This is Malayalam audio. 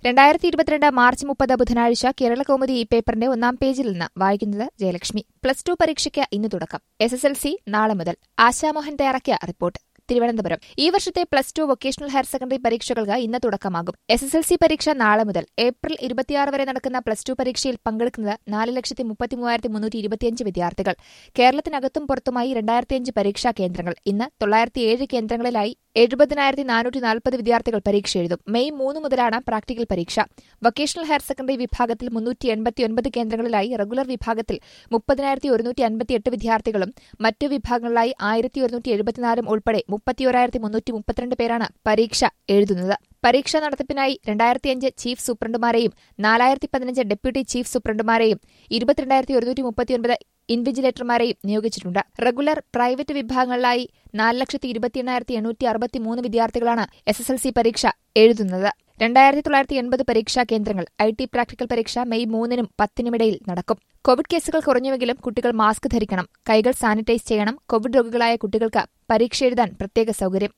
രണ്ടായിരത്തി ഇരുപത്തിരണ്ട് മാർച്ച് മുപ്പത് ബുധനാഴ്ച കേരള കൗമുദി ഈ പേപ്പറിന്റെ ഒന്നാം പേജിൽ നിന്ന് വായിക്കുന്നത് ജയലക്ഷ്മി പ്ലസ് ടു പരീക്ഷയ്ക്ക് ഇന്ന് തുടക്കം എസ് എസ് എൽ സി നാളെ മുതൽ ആശാമോഹൻ തയ്യാറാക്കിയ റിപ്പോർട്ട് തിരുവനന്തപുരം ഈ വർഷത്തെ plus two vocational higher secondary പരീക്ഷകൾക്ക് ഇന്ന് തുടക്കമാകും എസ് എസ് എൽ സി പരീക്ഷ നാളെ മുതൽ ഏപ്രിൽ ഇരുപത്തിയാറ് വരെ നടക്കുന്ന പ്ലസ് ടു പരീക്ഷയിൽ പങ്കെടുക്കുന്നത് നാല് ലക്ഷത്തി മുപ്പത്തി മൂവായിരത്തി മുന്നൂറ്റി ഇരുപത്തിയഞ്ച് വിദ്യാർത്ഥികൾ കേരളത്തിനകത്തും പുറത്തുമായി രണ്ടായിരത്തിയഞ്ച് പരീക്ഷാ കേന്ദ്രങ്ങൾ ഇന്ന് തൊള്ളായിരത്തി ഏഴ് കേന്ദ്രങ്ങളിലായി എഴുപതിനായിരത്തി നാനൂറ്റി നാൽപ്പത് വിദ്യാർത്ഥികൾ പരീക്ഷ എഴുതും മെയ് മൂന്ന് മുതലാണ് പ്രാക്ടിക്കൽ പരീക്ഷ വൊക്കേഷണൽ ഹയർ സെക്കൻഡറി വിഭാഗത്തിൽ മുന്നൂറ്റി എൺപത്തിയൊൻപത് കേന്ദ്രങ്ങളിലായി റെഗുലർ വിഭാഗത്തിൽ മുപ്പതിനായിരത്തി ഒരുന്നൂറ്റി അൻപത്തിയെട്ട് വിദ്യാർത്ഥികളും മറ്റു വിഭാഗങ്ങളിലായി ആയിരത്തി ഒരുന്നൂറ്റി എഴുപത്തിനാലും ഉൾപ്പെടെ മുപ്പത്തിയോരായിരത്തി മുന്നൂറ്റി മുപ്പത്തിരണ്ട് പേരാണ് പരീക്ഷ എഴുതുന്നത് പരീക്ഷാ നടത്തിപ്പിനായി രണ്ടായിരത്തിയഞ്ച് ചീഫ് സൂപ്രണ്ടുമാരെയും നാലായിരത്തി പതിനഞ്ച് ഡെപ്യൂട്ടി ചീഫ് സൂപ്രണ്ടുമാരെയും ഇരുപത്തിരണ്ടായിരത്തി ഒരുന്നൂറ്റി മുപ്പത്തിയൊൻപത് ഇൻവിജിലേറ്റർമാരെയും നിയോഗിച്ചിട്ടുണ്ട് റെഗുലർ പ്രൈവറ്റ് വിഭാഗങ്ങളിലായി നാല് ലക്ഷത്തി ഇരുപത്തി എണ്ണായിരത്തി എണ്ണൂറ്റി അറുപത്തിമൂന്ന് വിദ്യാർത്ഥികളാണ് എസ് എസ് എൽ സി പരീക്ഷ എഴുതുന്നത് രണ്ടായിരത്തി തൊള്ളായിരത്തി എൺപത് പരീക്ഷാ കേന്ദ്രങ്ങൾ ഐ ടി പ്രാക്ടിക്കൽ പരീക്ഷ മെയ് മൂന്നിനും പത്തിനുമിടയിൽ നടക്കും കോവിഡ് കേസുകൾ കുറഞ്ഞുവെങ്കിലും കുട്ടികൾ മാസ്ക് ധരിക്കണം കൈകൾ സാനിറ്റൈസ് ചെയ്യണം കോവിഡ് രോഗികളായ കുട്ടികൾക്ക് പരീക്ഷ എഴുതാൻ പ്രത്യേക സൌകര്യം